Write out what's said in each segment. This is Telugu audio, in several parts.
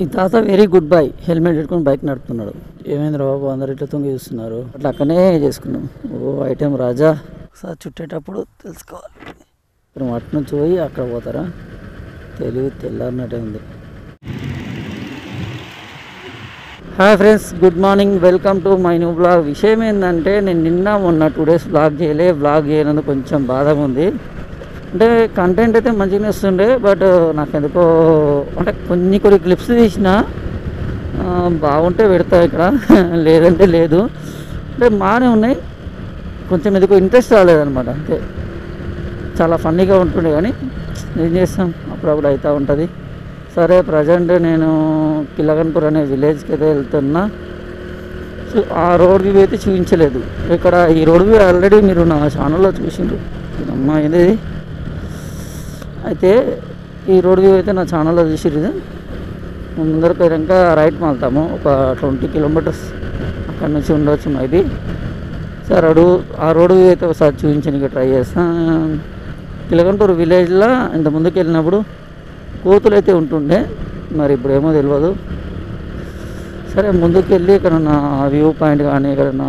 ఈ తాత వెరీ గుడ్ బాయ్ హెల్మెట్ పెట్టుకొని బైక్ నడుపుతున్నాడు ఏమైంది బాబు అందరు ఇట్లా తొంగి చూస్తున్నారు అట్లా అక్కడనే చేసుకున్నాం ఓ ఐటెం రాజా సార్ చుట్టేటప్పుడు తెలుసుకోవాలి ఇప్పుడు అటు నుంచి పోయి అక్కడ పోతారా తెలివి తెల్లారినట్టే ఉంది hi friends good morning welcome to my new blog విషయం ఏంటంటే నేను నిన్న మొన్న టూ డేస్ బ్లాగ్ చేయలే బ్లాగ్ చేయనందుకు కొంచెం బాధగా ఉంది అంటే కంటెంట్ అయితే మంచిగానే వస్తుండే బట్ నాకు ఎందుకో అంటే కొన్ని కొన్ని క్లిప్స్ తీసిన ఆ, బాగుంటే పెడతా ఇక్కడ లేదంటే లేదు అంటే బాగానే ఉన్నాయి కొంచెం ఎందుకో ఇంట్రెస్ట్ రాలేదన్నమాట అంతే చాలా ఫన్నీగా ఉంటుండే కానీ ఏం చేస్తాం అప్పుడప్పుడు అవుతూ ఉంటుంది సరే ప్రజెంట్ నేను కిలగన్పూర్ అనే విలేజ్కి అయితే వెళ్తున్నా సో ఆ రోడ్ వ్యూ అయితే చూపించలేదు ఇక్కడ ఈ రోడ్ వ్యూ ఆల్రెడీ మీరు నా ఛానల్లో చూసిండ్రు అమ్మా ఇది అయితే ఈ రోడ్ వ్యూ అయితే నా ఛానల్లో చూసిర్రు ముందరకు పోయాక రైట్ మాల్తాము ఒక ట్వంటీ కిలోమీటర్స్ అక్కడ నుంచి ఉండవచ్చు మేబీ సార్ అడు ఆ రోడ్డు అయితే ఒకసారి చూపించడానికి ట్రై చేస్తాను కిలగంటూరు విలేజ్లో ఇంత ముందుకు వెళ్ళినప్పుడు కోతులు అయితే ఉంటుండే మరి ఇప్పుడు ఏమో తెలియదు సరే ముందుకు వెళ్ళి ఇక్కడ నా వ్యూ పాయింట్ కానీ ఇక్కడ నా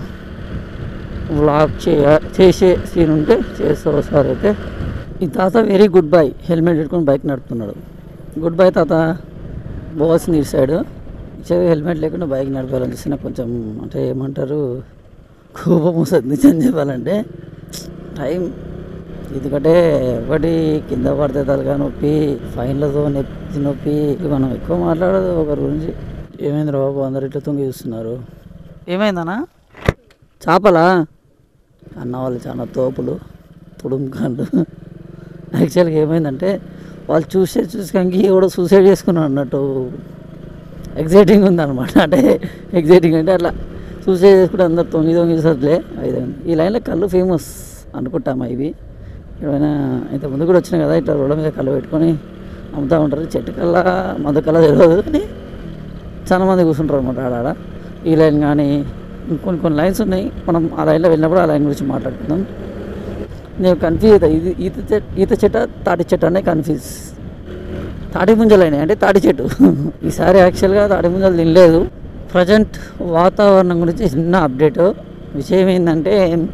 వ్లాగ్ చేయ చేసే సీన్ ఉంటే చేస్తా ఒకసారి అయితే ఈ తాత వెరీ గుడ్ బాయ్ హెల్మెట్ పెట్టుకొని బైక్ నడుపుతున్నాడు గుడ్ బాయ్ తాత బాల్స్ ఇటు సైడ్ చెవి హెల్మెట్ లేకుండా బైక్ నడపాలని చూసి నాకు కొంచెం అంటే ఏమంటారు కోపం వస్తుంది నిజం చెప్పాలంటే టైం ఎందుకంటే ఒకటి కింద పడితే తలగా నొప్పి ఫైన్లతో నొప్పి నొప్పి ఇది మనం ఎక్కువ మాట్లాడదు ఒకరి గురించి ఏమైంది బాబు అందరు ఇట్లా తొంగి చూస్తున్నారు ఏమైందన్నా చేపలా అన్న వాళ్ళు చాలా తోపులు తుడుముకాళ్ళు యాక్చువల్గా ఏమైందంటే వాళ్ళు చూసే చూసుకంకి కూడా సూసైడ్ చేసుకున్నాడు అన్నట్టు ఎగ్జైటింగ్ ఉందన్నమాట అంటే ఎగ్జైటింగ్ అంటే అట్లా సూసైడ్ చేసుకుంటే అందరు తొంగి తొంగి సర్లే అయితే ఈ లైన్లో కళ్ళు ఫేమస్ అనుకుంటామా ఇవి ఏమైనా ఇంత ముందు కూడా వచ్చినాయి కదా ఇట్లా రోడ్ల మీద కళ్ళు పెట్టుకొని అమ్ముతూ ఉంటారు చెట్టు కల్లా మందు కల్లా తెలియదు కానీ చాలా మంది కూర్చుంటారు అనమాట ఆడ ఈ లైన్ కానీ కొన్ని కొన్ని లైన్స్ ఉన్నాయి మనం ఆ లైన్లో వెళ్ళినప్పుడు ఆ లైన్ గురించి మాట్లాడుకుందాం నేను కన్ఫ్యూజ్ అవుతా ఇది ఈత చెట్టు ఈత చెట్టు తాటి చెట్టు అనే కన్ఫ్యూజ్ తాటి ముంజలు అయినాయి అంటే తాటి చెట్టు ఈసారి యాక్చువల్గా తాటి ముంజలు తినలేదు ప్రజెంట్ వాతావరణం గురించి చిన్న అప్డేట్ విషయం ఏంటంటే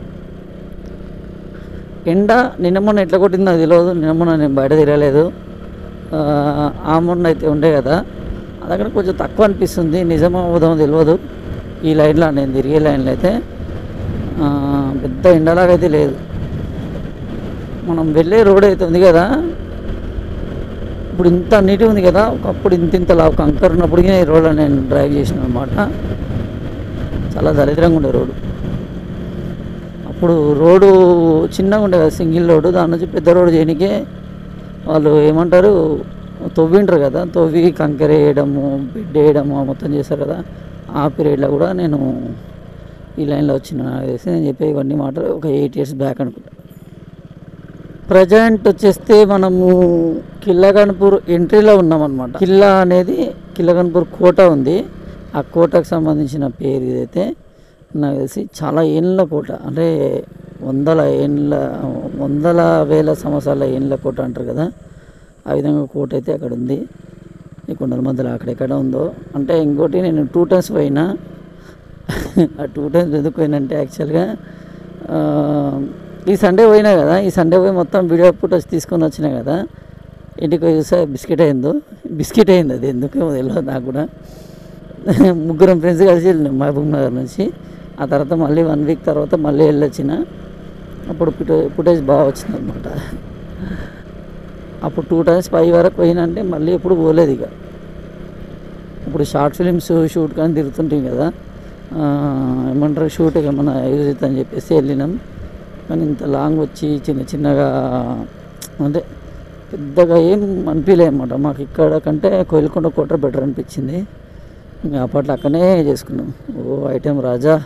ఎండ నిన్న మొన్న ఎట్లా కొట్టిందో నాకు తెలియదు నిన్న మొన్న నేను బయట తిరగలేదు ఆ, ఆ మొన్న అయితే ఉండే కదా అది అక్కడ కొంచెం తక్కువ అనిపిస్తుంది నిజమో అవుదామో తెలియదు ఈ లైన్లో నేను తిరిగే లైన్లో అయితే ఆ, పెద్ద ఎండలాగా అయితే లేదు మనం వెళ్ళే రోడ్ అయితే ఉంది కదా ఇప్పుడు ఇంత నీటి ఉంది కదా ఒకప్పుడు ఇంత ఇంతలా ఒక కంకర్ ఉన్నప్పటికీ ఈ రోడ్లో నేను డ్రైవ్ చేసిన అనమాట చాలా దరిద్రంగా ఉండే రోడ్డు అప్పుడు రోడ్డు చిన్నగా ఉండే కదా సింగిల్ రోడ్డు దాని నుంచి పెద్ద రోడ్డు చేయడానికే వాళ్ళు ఏమంటారు తవ్వింటారు కదా తవ్వి కంకర వేయడము బెడ్ వేయడము మొత్తం చేస్తారు కదా ఆ పీరియడ్లో కూడా నేను ఈ లైన్లో వచ్చిన నాకు తెలిసి నేను చెప్పే ఇవన్నీ మాటలు ఒక ఎయిట్ ఇయర్స్ బ్యాక్ అనుకుంటా ప్రజెంట్ వచ్చేస్తే మనము కిల్లగన్పూర్ ఎంట్రీలో ఉన్నామన్నమాట కిల్లా అనేది కిల్లగన్పూర్ కోట ఉంది ఆ కోటకు సంబంధించిన పేరు ఇదైతే నాకు తెలిసి చాలా ఏళ్ళ కోట అంటే వందల ఏళ్ళ వందల వేల సంవత్సరాల ఏళ్ళ కోట అంటారు కదా ఆ విధంగా కోట అయితే అక్కడ ఉంది ఈ కొండల మధ్యలో అక్కడెక్కడ ఉందో అంటే ఇంకోటి నేను టూ టైమ్స్ పోయినా ఆ టూ టైమ్స్ ఎందుకు పోయినంటే యాక్చువల్గా ఆ, ఈ సండే పోయినా కదా ఈ సండే పోయి మొత్తం వీడియో ఫుటేజ్ తీసుకొని వచ్చినా కదా ఇంటికి పోయి చూస్తే బిస్కెట్ అయిందో బిస్కెట్ అయింది అది ఎందుకేమో తెలియదు నాకు కూడా ముగ్గురం ఫ్రెండ్స్ కలిసి వెళ్ళినాం మహబూబ్ నగర్ నుంచి ఆ తర్వాత మళ్ళీ వన్ వీక్ తర్వాత మళ్ళీ వెళ్ళొచ్చిన అప్పుడు ఫుటే ఫుటేజ్ బాగా వచ్చింది అనమాట అప్పుడు టూ టైమ్స్ పై వరకు పోయినంటే మళ్ళీ ఎప్పుడు పోలేదు ఇక ఇప్పుడు షార్ట్ ఫిలిమ్స్ షూట్ కానీ తిరుగుతుంటాం కదా ఆ, ఏమంటారు షూట్ ఏమన్నా యూజ్ అవుతుందని చెప్పేసి వెళ్ళినాం కానీ ఇంత లాంగ్ వచ్చి చిన్న చిన్నగా అంటే పెద్దగా ఏం అనిపించలే అనమాట మాకు ఇక్కడ కంటే కోయిలకొండ కోట బెటర్ అనిపించింది ఇంకా అప్పట్లో అక్కడనే చేసుకున్నాం ఓ ఐటెం రాజా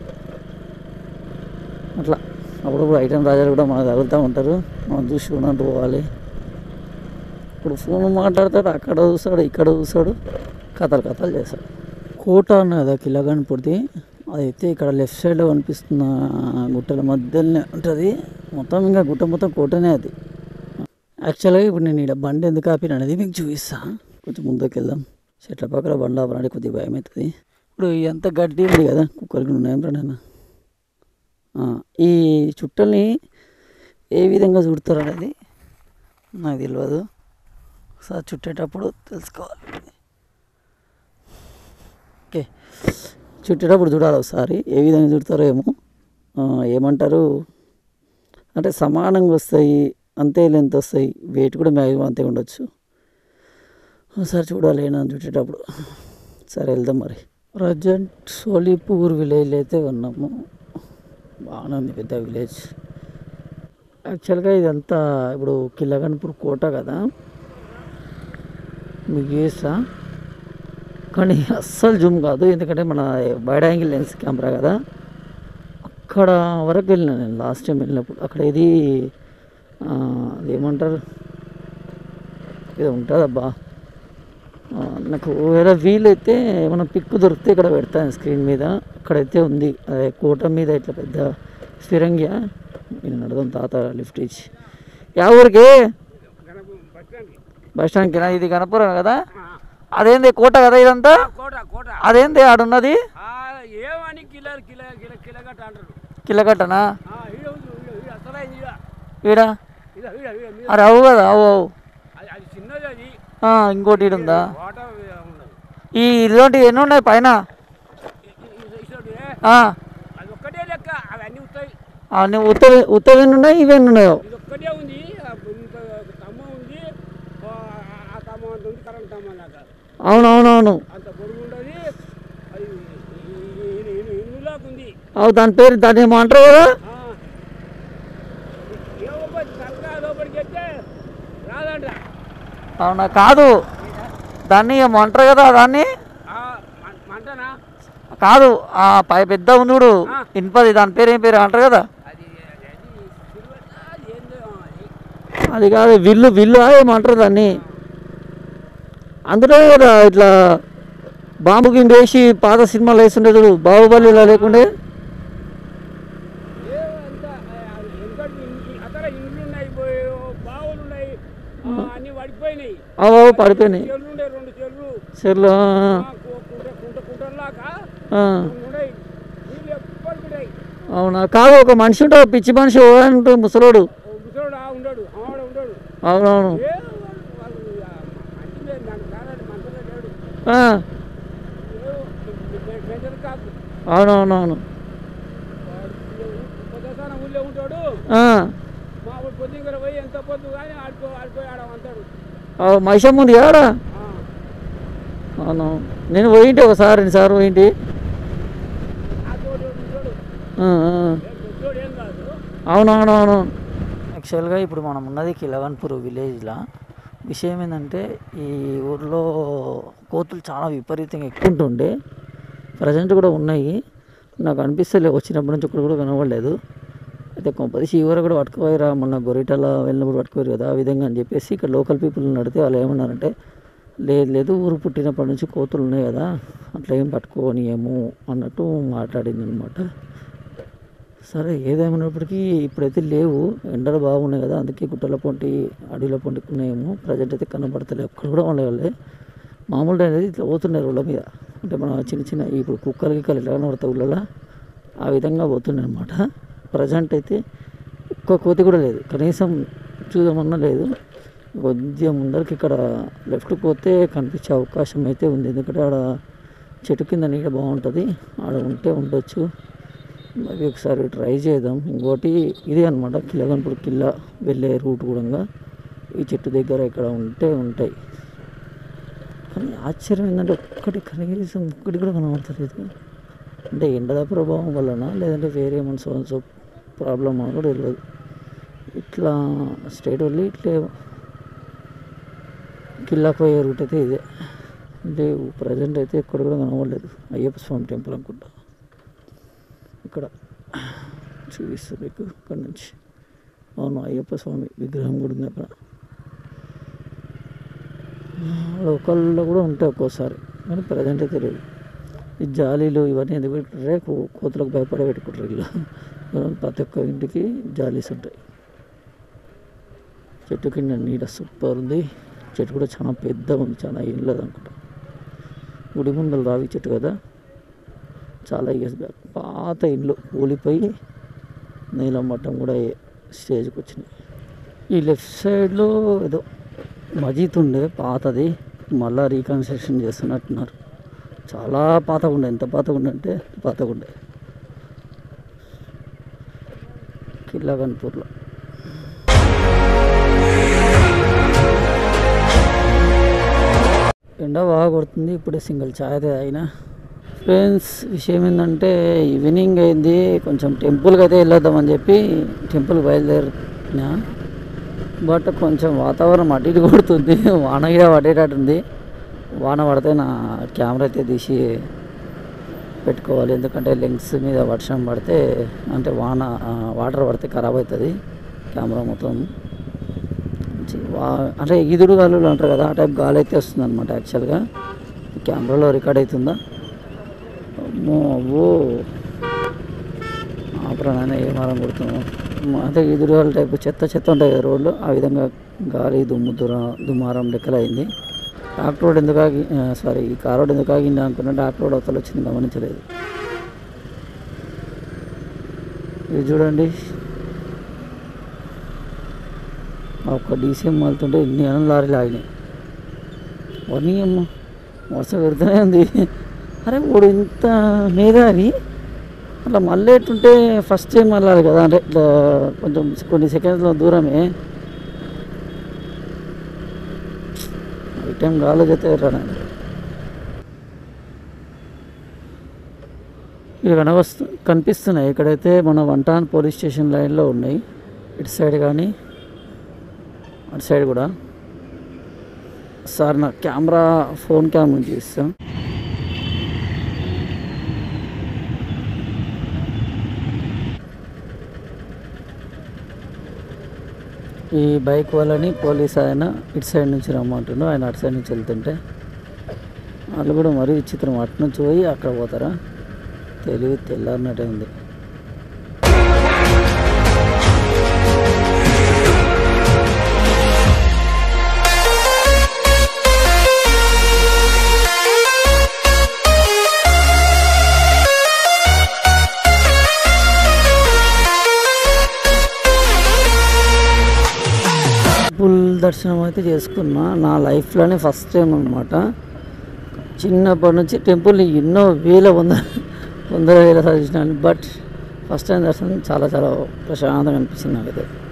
అట్లా అప్పుడప్పుడు ఐటెం రాజాలు కూడా మనకు తగులుతూ ఉంటారు మనం చూసి చూడంటూ పోవాలి ఇప్పుడు ఫోన్ మాట్లాడతాడు అక్కడ చూస్తాడు ఇక్కడ చూస్తాడు కథలు కథలు చేస్తాడు కోట అన్న కదా కిలగన్పూర్ది అదైతే ఇక్కడ లెఫ్ట్ సైడ్లో కనిపిస్తున్న గుట్టల మధ్యలోనే ఉంటుంది మొత్తం ఇంకా గుట్ట మొత్తం కోటనే అది యాక్చువల్గా ఇప్పుడు నేను ఇక్కడ బండి ఎందుకు ఆపిన అనేది మీకు చూపిస్తా కొంచెం ముందుకు వెళ్దాం చెట్ల పక్కన బండ ఆపడానికి కొద్దిగా భయం అవుతుంది ఇప్పుడు ఎంత గడ్డి ఉంది కదా కుక్కలకి ఉన్నాయం నాన్న ఈ చుట్టల్ని ఏ విధంగా చుడతారు అనేది నాకు తెలియదు ఒకసారి చుట్టేటప్పుడు తెలుసుకోవాలి ఓకే చుట్టేటప్పుడు చూడాలి ఒకసారి ఏ విధంగా చుడతారో ఏమో ఆ, ఏమంటారు అంటే సమానంగా వస్తాయి అంతే లెంత్ వస్తాయి వెయిట్ కూడా మ్యాక్సిమం అంతే ఉండొచ్చు ఒకసారి చూడాలి ఏనా చుట్టేటప్పుడు సరే వెళ్దాం మరి ప్రజెంట్ సోలీపూర్ విలేజ్లో అయితే ఉన్నాము బాగానే ఉంది పెద్ద విలేజ్ యాక్చువల్గా ఇదంతా ఇప్పుడు కిల్లగన్పూర్ కోట కదా మీకు చేస్తా కానీ అస్సలు జూమ్ కాదు ఎందుకంటే మన వైడ్ యాంగిల్ లెన్స్ కెమెరా కదా అక్కడ వరకు వెళ్ళిన నేను లాస్ట్ టైం వెళ్ళినప్పుడు అక్కడ ఇది ఆ, అదేమంటారు ఇది ఉంటుంది అబ్బా ఆ, నాకు ఒకవేళ వీలైతే ఏమైనా పిక్ దొరికితే ఇక్కడ పెడతాను స్క్రీన్ మీద అక్కడైతే ఉంది అదే కోట మీద ఇట్లా పెద్ద ఫిరంగియా నేను నడదాం తాత లిఫ్ట్ ఇచ్చి యా ఊరికి బస్ స్టాండ్కి ఇది కనపురం కదా అదేంది కోట కదా ఇదంతా కోట కోట అదేంది ఆడున్నది ఆ, ఏమని కిలో కిలో కిలో కిలోగట్ట అంటారు కిల్లకట్టనా ఆ, ఈడ ఉంది, ఈడ, ఈడ, అసలైంది ఈడ. ఈడ ఈడ, ఈడ, ఈడ, మీద. అరే అవు కదా అవు అవు అది అది చిన్నది అది ఆ, ఇంకోటి ఈడ ఉందా వాటర్ ఉన్నది ఈ ఇలాంటివి ఎన్ని ఉన్నాయి పైన ఈ- ఈ- ఈ ఇసోటి, ఆ, అది ఒక్కటే లెక్క అవన్నీ ఉంటాయి అన్ని ఉత్తవి ఉత్తవి ఎన్ని ఉన్నాయి ఇవి ఎన్ని ఉన్నాయో ఇది ఒక్కటే ఉంది ఆ ఇంత తమ్మ ఉంది ఆ ఆ తమ్మ అంత ఉంది కరెంట్ తమ్మ లాగా అవునవునవును అంత పొడుగు ఉండదు అది ఇల్లులాగా ఉంది అవు దాని పేరు దాన్ని ఏమో అంటారు కదా ఆ. ఏమో సరదా లోపలికి వెళ్తే రాదంట అవునా కాదు దాన్ని ఏమో అంటారు కదా దాన్ని ఆ, మం- మంటనా కాదు ఆ పై పెద్ద ఉంది చూడు ఆ. ఇనుపది దాని పేరు ఏం పేరు అంటారు కదా అది అది సిల్వర్ అది ఏందో అది అది కాదు విల్లు విల్లు ఏమంటారు దాన్ని అందులో కదా ఇట్లా బాంబు గిండి వేసి పాత సినిమాలు వేస్తుండే చూడు బాహుబలిలో లేకుండే ఏమంతా ఎందుకంటే అక్కడ ఇండ్లు ఉన్నాయి పోయి- బావులు ఉన్నాయి ఆ, అన్ని పడిపోయినాయి అవు అవు పడిపోయినాయి చెర్లు ఉండే రెండు చెర్లు చెర్లు ఆ, ఆ, కు- కుంట కుంట కుంటలాగా ఆ. ఉన్నాయి నీళ్ళు ఎప్పటికి ఉన్నాయి అవునా కాదు ఒక మనిషి ఉంటాడు పిచ్చి మనిషి ఓ అంటాడు ముసలోడు ఓ ముసలోడు ఆ ఉండడు ఆవిడ ఉండడు అవునవును ఏ వాళ్ళు వాళ్ళు ఆ, మంచి లేదు దాని కారణం మంచిగా లేడు ఆ, మెజర్ కాకు అవునవునవును పొద్దుసాన ఊళ్ళో ఉంటాడు ఆ, మా ఊరు పొద్దుగర పోయి ఎంత పొద్దు కానీ ఆడుకో ఆడిపోయి ఆడ అంటాడు ఆ, మైసమ్మ ఉంది కదా ఆ, అవును నేను పోయింటి ఒకసారి రెండుసార్లు పోయింటి ఆ తోడు ఉంటాడు ఆ, ఆ. ఏ పెద్దోడు ఏం కాదు అవునవునవును యాక్చువల్గా ఇప్పుడు మనం ఉన్నది కిలవన్పూర్ విలేజ్లో విషయం ఏంటంటే ఈ ఊర్లో కోతులు చాలా విపరీతంగా ఎక్కువ ఉంటుండే ప్రజెంట్ కూడా ఉన్నాయి నాకు అనిపిస్తలే వచ్చినప్పటి నుంచి ఒకటి కూడా కనబడలేదు అయితే కొంపదీసి ఈ ఊరు కూడా పట్టుకుపోయారా మొన్న గొరిటల వెళ్ళినప్పుడు పట్టుకోరు కదా ఆ విధంగా అని చెప్పేసి ఇక్కడ లోకల్ పీపుల్ నడితే వాళ్ళు ఏమన్నారంటే లేదు లేదు ఊరు పుట్టినప్పటి నుంచి కోతులు ఉన్నాయి కదా అట్లా ఏం పట్టుకోనియేమో అన్నట్టు మాట్లాడింది అనమాట సరే ఏదేమైనప్పటికీ ఇప్పుడైతే లేవు ఎండలు బాగున్నాయి కదా అందుకే గుట్టల పొంటి అడవిల పొంటి ఉన్నాయేమో ప్రజెంట్ అయితే కనబడతలేవు అక్కడ కూడా ఉండేవాళ్ళే మామూలుగా అనేది ఇట్లా పోతున్నాయి రోడ్ల మీద అంటే మన చిన్న చిన్న ఇప్పుడు కుక్కలు గిక్కలు ఎట్లా కనబడతాయి ఊళ్ళలో ఆ విధంగా పోతున్నాయి అనమాట ప్రజెంట్ అయితే ఒక్క కోతి కూడా లేదు కనీసం చూద్దామన్నా లేదు కొద్దిగా ముందరికి ఇక్కడ లెఫ్ట్ పోతే కనిపించే అవకాశం అయితే ఉంది ఎందుకంటే ఆడ చెట్టు కింద నీడ బాగుంటుంది ఆడ ఉంటే ఉండొచ్చు మరి ఒకసారి ట్రై చేద్దాం ఇంకోటి ఇదే అనమాట కిలగన్పూర్ కిల్లా వెళ్ళే రూట్ కూడా ఈ చెట్టు దగ్గర ఇక్కడ ఉంటే ఉంటాయి కానీ ఆశ్చర్యం ఏంటంటే ఒక్కటి కనీసం ఒక్కటి కూడా కనబడతలేదు అంటే ఎండల ప్రభావం వలన లేదంటే వేరే మన సో ప్రాబ్లం అని కూడా తెలియదు ఇట్లా స్ట్రైట్ వెళ్ళి ఇట్లే కిల్లాకు పోయే రూట్ అయితే ఇదే లేవు ప్రజెంట్ అయితే ఎక్కడ కూడా కనబడలేదు అయ్యప్ప స్వామి టెంపుల్ అనుకుంటా ఇక్కడ చూపిస్తుంది మీకు ఇక్కడ నుంచి అవును అయ్యప్ప స్వామి విగ్రహం కూడా ఉంది అక్కడ లోకల్లో కూడా ఉంటాయి ఒక్కోసారి కానీ ప్రజెంట్ అయితే లేదు ఈ జాలీలు ఇవన్నీ ఎందుకు పెట్టుకుంటారే కో- కోతులకు భయపడే పెట్టుకుంటారు వీళ్ళు మనం ప్రతి ఒక్క ఇంటికి జాలీస్ ఉంటాయి చెట్టు కింద నీడ సూపర్ ఉంది చెట్టు కూడా చాలా పెద్దగా ఉంది చాలా ఇల్లది అనుకుంటా గుడి ముందర రావి చెట్టు కదా చాలా ఇయర్స్ బ్యాక్ పాత ఇండ్లు కూలిపోయి నీలం మట్టం కూడా ఏ స్టేజ్కి వచ్చినాయి ఈ లెఫ్ట్ సైడ్లో ఏదో మజీద్ ఉండే పాతది మళ్ళా రీకన్స్ట్రక్షన్ చేస్తున్నట్టున్నారు చాలా పాతగా ఉండే ఎంత పాతగా ఉండే అంటే పాతగా ఉండే కిల్లా కన్పూర్లో ఎండ బాగా కొడుతుంది ఇప్పుడే సింగిల్ ఛాయ్ తాగిన ఫ్రెండ్స్ విషయం ఏంటంటే ఈవినింగ్ అయింది కొంచెం టెంపుల్కి అయితే వెళ్ళొద్దామని చెప్పి టెంపుల్ బయలుదేరిన బట్ కొంచెం వాతావరణం అటు ఇటు కొడుతుంది వాన కూడా పడేటట్టుంది వాన పడితే నా కెమెరా అయితే తీసి పెట్టుకోవాలి ఎందుకంటే లెన్స్ మీద వర్షం పడితే అంటే వాన ఆ, వాటర్ పడితే ఖరాబ్ అవుతుంది కెమెరా మొత్తం చి- వా- అంటే ఈదురు గాలులు అంటారు కదా ఆ టైప్ గాలి అయితే వస్తుంది అనమాట యాక్చువల్గా కెమెరాలో రికార్డ్ అవుతుందా అమ్మో అవ్వో ఆపరానైనా ఏ మారం కొడుతున్నాం అంటే ఈదురు గాలి టైప్ చెత్త చెత్త ఉంటాయి కదా రోడ్లు ఆ విధంగా గాలి దుమ్ము దుర దుమారం లెక్కలు అయింది డాక్ రోడ్ ఎందుకు ఆగి సారీ ఈ కార్ రోడ్ ఎందుకు ఆగింది అనుకున్నా డాక్ రోడ్ అవతల వచ్చింది గమనించలేదు ఇది చూడండి ఆ ఒక్క డీసీఎం వెళ్తుంటే ఇన్ని అనం లారీలు ఆగినాయి వన్నీ అమ్మ వర్షం పెడుతూనే ఉంది అరే వాడు ఇంత మేధావి అట్లా మళ్ళీ ఎట్టుంటే ఫస్ట్ టైం వెళ్ళాలి కదా అంటే ఇట్లా కొంచెం కొన్ని సెకండ్స్లో దూరమే ఈ టైం గాలి అయితే రాను ఇవి కనవస్తు కనిపిస్తున్నాయి ఇక్కడైతే మన వంటాన్ పోలీస్ స్టేషన్ లైన్లో ఉన్నాయి ఇటు సైడ్ కానీ అటు సైడ్ కూడా సార్ నా కెమెరా ఫోన్ క్యామ్ నుంచి ఇస్తాం ఈ బైక్ వాళ్ళని పోలీస్ ఆయన ఇటు సైడ్ నుంచి రమ్మంటుండు ఆయన అటు సైడ్ నుంచి వెళ్తుంటే వాళ్ళు కూడా మరీ విచిత్రం అటు నుంచి పోయి అక్కడ పోతారా తెలివి తెల్లారినట్టే ఉంది టెంపుల్ దర్శనం అయితే చేసుకున్నా నా లైఫ్లోనే ఫస్ట్ టైం అనమాట చిన్నప్పటి నుంచి టెంపుల్ని ఎన్నో వేల వంద వందల వేల సాధించినాను బట్ ఫస్ట్ టైం దర్శనం చాలా చాలా ప్రశాంతంగా అనిపించింది నాకైతే